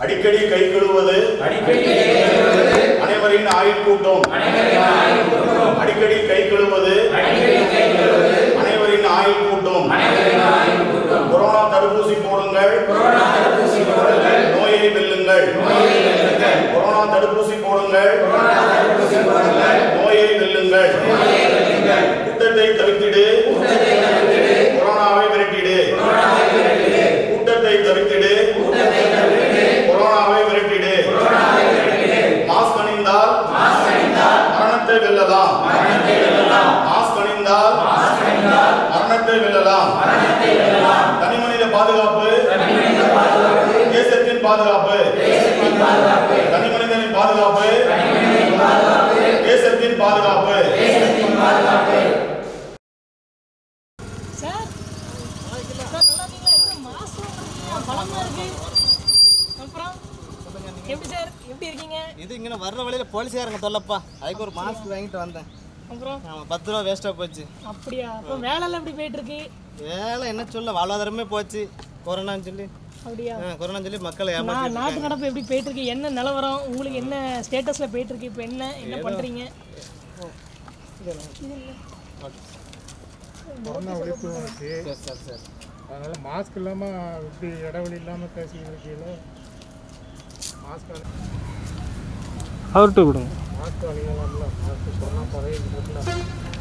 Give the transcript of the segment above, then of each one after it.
அடிக்கடி கை கழுவுவது அனைவரின் ஆயுள் கூட்டும் அடிக்கடி கை கழுவுவது அனைவரின் ஆயுள் கூட்டும் கொரோனா தடுப்பூசி போடுங்கள் நோயை வெல்லுங்கள் கொரோனா தடுப்பூசி போடுங்கள் நோயை வெல்லுங்கள் கூட்டத்தை தவிர்த்திடு கொரோனாவை விரட்டிடு கூட்டத்தை தவிர்த்திடு கொரோனாவை விரட்டிடு மாஸ்க் அணிந்தால் மரணத்தை வெல்லலாம் மாஸ்க் அணிந்தால் மரணத்தை வெல்லலாம் தனிமனித பாதுகாப்பு தேசத்தின் பாதுகாப்பு தனிமனிதனின் பாதுகாப்பு தேசத்தின் பாதுகாப்பு சார் சார் நல்லா இருக்கீங்களா என்ன மாசம் பழமா இருக்கு அப்புறம் எப்படி சார் எப்படி இருக்கீங்க இது இங்கே வர்ற வழியில் போலீஸ்காரங்க தொல்லப்பா அதுக்கு ஒரு மாஸ்க் வாங்கிட்டு வந்தேன் அப்புறம் ஆமாம் பத்து ரூபா வேஸ்ட்டாக போச்சு அப்படியா அப்போ வேலைலாம் எப்படி போயிட்டு இருக்கு வேலை என்ன சொல்ல வாழ்வாதாரமே போச்சு கொரோனான்னு சொல்லி அப்படியா ஆ, கொரோனான்னு சொல்லி மக்களை ஏமாத்தி நான் நாட்டு நடப்பு எப்படி போயிட்டு இருக்கு என்ன நிலவரம் உங்களுக்கு என்ன ஸ்டேட்டஸ்ல போயிட்டு இருக்கு இப்போ என்ன என்ன பண்றீங்க கொரோனா ஒழிப்பு வந்துச்சு சரி சரி சரி அதனால் மாஸ்க் இல்லாமல் இப்படி இடைவெளி இல்லாமல் பேசிக்கிட்டு இருக்கீங்களோ மாஸ்க் அணி அவர்கிட்ட கொடுங்க மாஸ்க் அணியலாம்ல மாஸ்க் கொரோனா பரவிட்டு இருக்குல்ல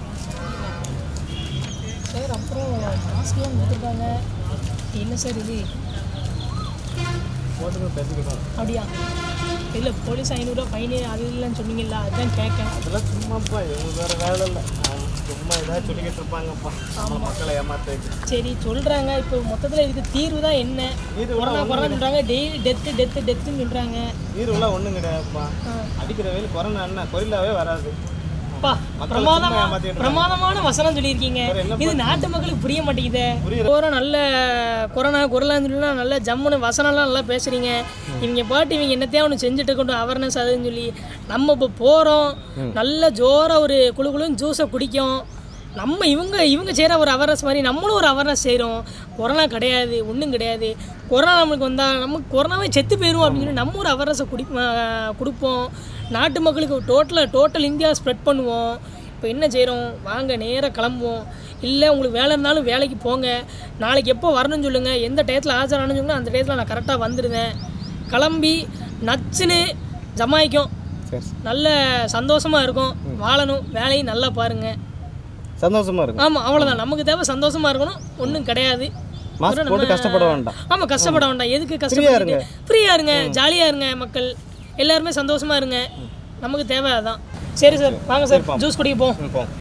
சார் அப்புறம் மாஸ்க்லாம் கொடுத்துருக்காங்க என்ன சார் இது போட்டுக்கு பேசிக்கிட்டோம் அப்படியா இல்லை போலீஸ் ஐநூறுரூவா ஃபைனு அது இல்லைன்னு சொன்னீங்கல்ல அதுதான் கேட்கேன் அதெல்லாம் சும்மாப்பா இவங்க வேறு வேலை இல்லை ஆமா, சும்மா ஏதாவது சொல்லிக்கிட்டு இருப்பாங்கப்பா நம்ம மக்களை ஏமாத்த சரி சொல்கிறாங்க இப்போ மொத்தத்தில் இதுக்கு தீர்வு தான் என்ன தீர்வு கொரோனா கொரோனா சொல்கிறாங்க டெய்லி டெத்து டெத்து டெத்துன்னு சொல்கிறாங்க தீர்வுலாம் ஒன்றும் கிடையாதுப்பா அடிக்கிற வெயில் கொரோனா என்ன கொரில்லாவே வராது அப்பா மக்களை பிரமாதமா சும்மா ஏமாத்திட்டு பிரமாதமான வசனம் சொல்லியிருக்கீங்க வேற என்ன இது நாட்டு மக்களுக்கு புரிய மாட்டேங்குதே போகிற நல்ல கொரோனா கொரோனான்னு சொல்லி நல்ல ஜம்முன்னு வசனம்லாம் நல்லா பேசுறீங்க இவங்க பாட்டு இவங்க என்னத்தையும் ஒன்று செஞ்சுட்டு இருக்கட்டும் அவேர்னஸ் அதுன்னு சொல்லி நம்ம இப்போ போகிறோம் நல்ல ஜோராக ஒரு குழு குழுன்னு ஜூஸை குடிக்கும் நம்ம இவங்க இவங்க செய்கிற ஒரு அவேர்னஸ் மாதிரி நம்மளும் ஒரு அவேர்னஸ் செய்கிறோம் கொரோனா கிடையாது ஒன்றும் கிடையாது கொரோனா நம்மளுக்கு வந்தால் நமக்கு கொரோனாவே செத்து போயிடும் அப்படின்னு சொல்லி நம்ம ஒரு அவேர்னஸை குடி ஆஹ் கொடுப்போம் நாட்டு மக்களுக்கு டோட்டலாக டோட்டல் இந்தியா ஸ்ப்ரெட் பண்ணுவோம் இப்போ என்ன செய்கிறோம் வாங்க நேராக கிளம்புவோம் இல்லை உங்களுக்கு வேலை இருந்தாலும் வேலைக்கு போங்க நாளைக்கு எப்போ வரணும்னு சொல்லுங்கள் எந்த டயத்தில் ஆஜரானு சொல்லுங்கள் அந்த டயத்தில் நான் கரெக்டாக வந்துடுவேன் கிளம்பி நச்சுன்னு ஜமாய்க்கும் சரி நல்ல சந்தோஷமாக இருக்கும் வாழணும் வேலையும் நல்லா பாருங்கள் சந்தோஷமா இருக்கும் ஆமாம் அவ்வளோதான் நமக்கு தேவை சந்தோஷமாக இருக்கணும் ஒன்றும் கிடையாது மாஸ்க் போட்டு கஷ்டப்பட வேண்டாம் ஆமாம் கஷ்டப்பட வேண்டாம் எதுக்கு கஷ்டப்பட்டு ஃப்ரீயாக இருங்க ஜாலியாக இருங்க மக்கள் எல்லாருமே சந்தோஷமாக இருங்க நமக்கு தேவை அதான் சரி சார் வாங்க சார் ஜூஸ் குடிக்க போவோம் ம், போ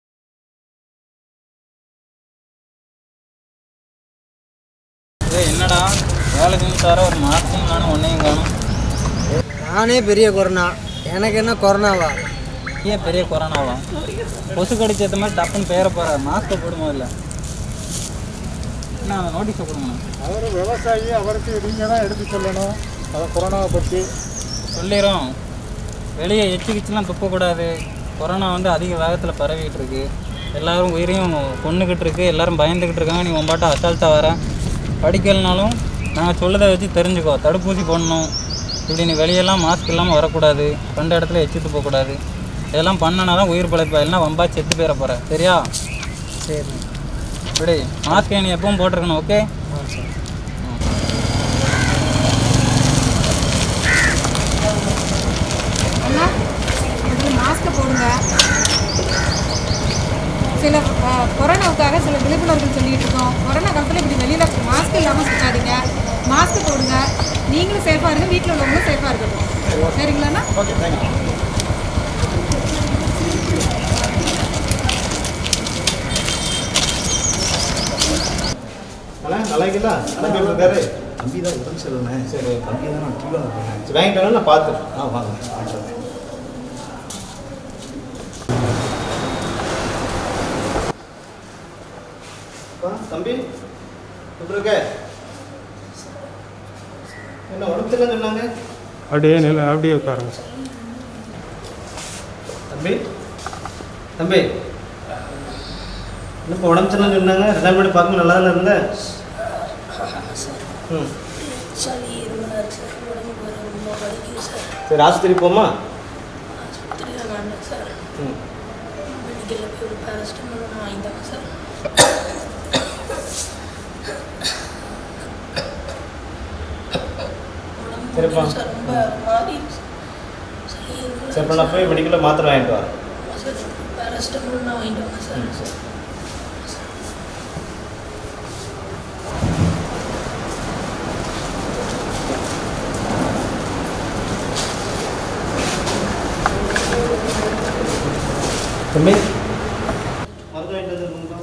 ஏய், என்னடா வேலை செஞ்சு தர ஒரு மாசம் காணும் ஒன்றையும் காணும் நானே பெரிய கொரோனா எனக்கு என்ன கொரோனாவா ஏன் பெரிய கொரோனாவா கொசு கடிச்ச மாதிரி டப்புன்னு பேர போகிற மாஸ்க்கை போடுமோ இல்லை என்ன அந்த நோட்டீஸை கொடுங்க அவர் விவசாயி அவருக்கு நீங்கள் தான் எடுத்து சொல்லணும் அதை கொரோனாவை பற்றி சொல்லிடுறோம் வெளியே எச்சு கிச்சுலாம் துப்பக்கூடாது கொரோனா வந்து அதிக வேகத்தில் பரவிட்டு இருக்கு எல்லாரும் உயிரையும் கொண்டுக்கிட்டு இருக்கு எல்லாரும் பயந்துக்கிட்டு இருக்காங்க நீ உன் பாட்டை அசால்ட்டாக வர படிக்கலைனாலும் நாங்கள் சொல்லதை வச்சு தெரிஞ்சுக்கோ தடுப்பூசி போடணும் இப்படி நீ வெளியெல்லாம் மாஸ்க் இல்லாமல் வரக்கூடாது கண்ட இடத்துல எச்சு துப்பக்கூடாது இதெல்லாம் பண்ணனா தான் உயிர் பிழைப்பா இல்லைன்னா வம்பா செத்து போயிட போகிற சரியா சரி இப்படி மாஸ்க் நீ எப்பவும் போட்டிருக்கணும் ஓகே அண்ணா இப்படி மாஸ்க்கை போடுங்க சில அஹ், கொரோனாவுக்காக சில விழிப்புணர்வுகள் சொல்லிட்டு இருக்கோம் கொரோனா காலத்தில் இப்படி வெளியில் மாஸ்க் இல்லாமல் சுத்தாதீங்க மாஸ்க் போடுங்க நீங்களும் சேஃபாக இருங்க வீட்டில் உள்ளவங்களும் சேஃபாக இருக்கட்டும் சரிங்களாண்ணா அண்ணா நல்லா இருக்கீங்களா அண்ணா எப்படி இருக்காரு தம்பி தான் உடம்பு சரியில்லை சரி தம்பி தான் நான் கீழே இருக்கேன் சரி வாங்கிட்டு நான் பார்த்துறேன் ஆ வாங்க வாங்கிட்டு வரேன். அப்பா, தம்பி எப்படி இருக்க என்ன உடம்பு சரியில்லைன்னு சொன்னாங்க அப்படியே நில அப்படியே உட்காருங்க சார் தம்பி தம்பி என்னப்பா உடம்பு சரியில்லைன்னு சொன்னாங்க ரெண்டாம் வீடு பார்க்கும்போது நல்லா தானே இருந்த ம் சளி இருமலாக சார் உடம்பு வேற ரொம்ப வலிக்குது சார் சரி ஆஸ்பத்திரி போமா ஆஸ்பத்திரியில் வேண்டாம் சார் ம் மெடிக்கலில் போய் ஒரு பேரஸ்டமால் நான் வாங்கிட்டாங்க சார் உடம்பு சரிப்பா. முடியல சார் ரொம்ப மாறி சளி இருமல் சரி இப்போ நான் போய் மெடிக்கலில் மாத்திரை வாங்கிட்டு வரேன் சார் பேரஸ்டமால் நான் வாங்கிட்டு வரேன் சார் ம் சரி தம்பி மருந்து வாங்கிட்டு வந்துருக்கீங்களா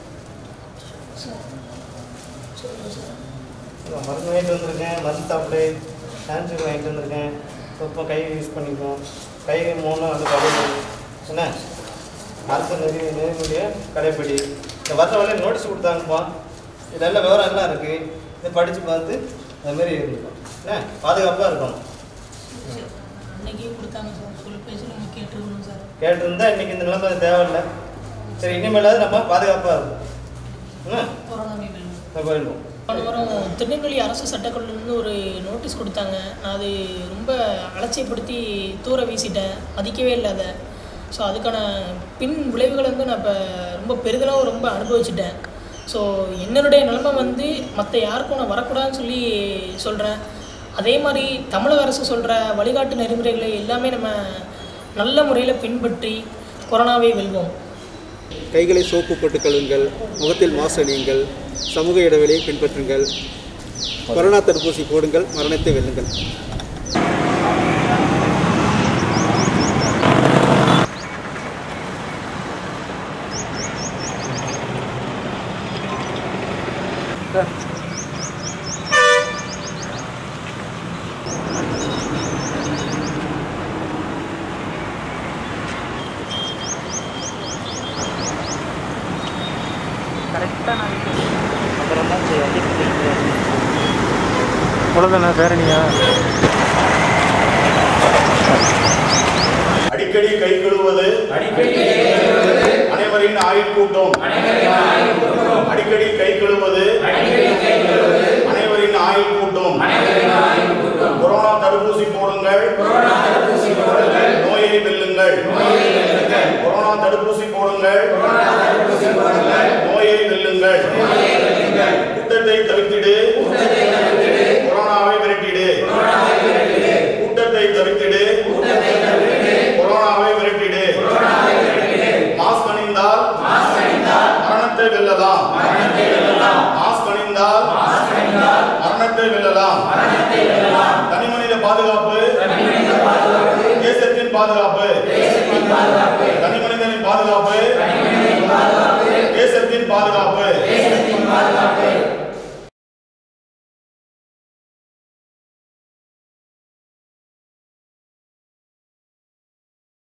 இல்லை, மருந்து வாங்கிட்டு வந்திருக்கேன் மருந்து சாப்பிடு சான்ஸ்க்கு வாங்கிட்டு வந்திருக்கேன் இப்போ கை யூஸ் பண்ணிக்கணும் கை மூணும் வந்து கடைப்படி என்ன அரசு நெறி நெறிமுறைய கடைப்படி இந்த வர வரையும் நோட்டீஸ் கொடுத்தாங்கப்பா இதெல்லாம் விவரம் எல்லாம் இருக்குது இதை படித்து பார்த்து அதுமாரி இருந்துக்கும் என்ன பாதுகாப்பாக இருக்கணும் அன்னைக்கே கொடுத்தாங்க சார் சொல்லி பேசி நம்ம கேட்டுருக்கணும் சார் கேட்டிருந்தா இன்னைக்கு இந்த நிலைமை தேவையில்லை சரி இனிமேலாவது நம்ம பாதுகாப்பாக இருக்கும் என்ன கொரோனாவே வேணும் நான் போயிடுவோம் போன வாரம் திருநெல்வேலி அரசு சட்டக்கல்லூரிலேருந்து ஒரு நோட்டீஸ் கொடுத்தாங்க நான் அது ரொம்ப அலட்சியப்படுத்தி தூர வீசிட்டேன் மதிக்கவே இல்லை அதை ஸோ அதுக்கான பின் விளைவுகளை வந்து நான் இப்போ ரொம்ப பெரிதளவு ரொம்ப அனுபவிச்சிட்டேன் ஸோ என்னுடைய நிலைமை வந்து மற்ற யாருக்கும் நான் வரக்கூடாதுன்னு சொல்லி சொல்கிறேன் அதே மாதிரி தமிழக அரசு சொல்கிற வழிகாட்டு நெறிமுறைகளை எல்லாமே நம்ம நல்ல முறையில் பின்பற்றி கொரோனாவை வெல்வோம் கைகளை சோப்பு போட்டு கழுவுங்கள் முகத்தில் மாசு அணியுங்கள் சமூக இடைவெளியை பின்பற்றுங்கள் கொரோனா தடுப்பூசி போடுங்கள் மரணத்தை வெல்லுங்கள் அவ்வளோதானே பேரணியா அடிக்கடி கை கழுவுவது அனைவரின் ஆயுள் கூட்டம் அடிக்கடி கை கழுவுவது அனைவரின் ஆயுள் கூட்டம் கொரோனா தடுப்பூசி போடுங்கள் நோயை வெல்லுங்கள் கொரோனா தடுப்பூசி போடுங்கள் நோயை வெல்லுங்கள் கூட்டத்தை தவிர்த்திடு கொரோனாவை விரட்டிடு கூட்டத்தை தவிர்த்திடு கொரோனாவை விரட்டிடு மாஸ்க் அணிந்தால் மரணத்தை வெல்லலாம் மாஸ்க் அணிந்தால் மரணத்தை வெல்லலாம் தனிமனித பாதுகாப்பு தேசத்தின் பாதுகாப்பு தனிமனிதனின் பாதுகாப்பு தேசத்தின் பாதுகாப்பு